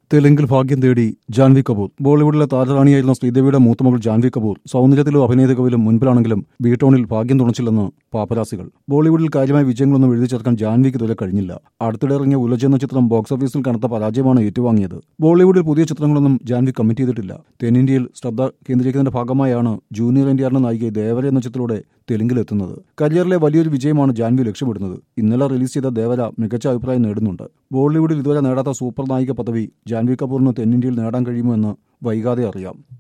തെലുങ്കിൽ ഭാഗ്യം തേടി ജാൻവി കപൂർ ബോളിവുഡിലെ താരറാണിയായിരുന്ന ശ്രീദേവിയുടെ മൂത്തമകൾ ജാൻവി കപൂർ സൗന്ദര്യത്തിലും അഭിനയത്തിലും മുൻപിലാണെങ്കിലും ബീട്ടോണിൽ ഭാഗ്യം തുണച്ചില്ലെന്ന് പാപ്പരാസികൾ ബോളിവുഡിൽ കാര്യമായ വിജയങ്ങളൊന്നും എഴുതി ചേർക്കാൻ ജാൻവിക്ക് ഇതുവരെ കഴിഞ്ഞില്ല അടുത്തിടെ ഇറങ്ങിയ ഉലജ് എന്ന ചിത്രം ബോക്സ് ഓഫീസിൽ കനത്ത പരാജയമാണ് ഏറ്റുവാങ്ങിയത് ബോളിവുഡിൽ പുതിയ ചിത്രങ്ങളൊന്നും ജാൻവി കമ്മിറ്റ് ചെയ്തിട്ടില്ല തെന്നിന്ത്യയിൽ ശ്രദ്ധ കേന്ദ്രീകരിക്കുന്നതിന്റെ ഭാഗമായാണ് ജൂനിയർ എൻ ടി നായിക ദേവര എന്ന ചിത്രത്തിലൂടെ തെലുങ്കിലെത്തുന്നത് കരിയറിലെ വലിയൊരു വിജയമാണ് ജാൻവി ലക്ഷ്യമിടുന്നത് ഇന്നലെ റിലീസ് ചെയ്ത ദേവര മികച്ച അഭിപ്രായം നേടുന്നുണ്ട് ബോളിവുഡിൽ ഇതുവരെ നേടാത്ത സൂപ്പർ നായിക പദവി ജാൻവി കപൂറിന് തെന്നിന്ത്യയിൽ നേടാൻ കഴിയുമോ എന്ന് വൈകാതെ അറിയാം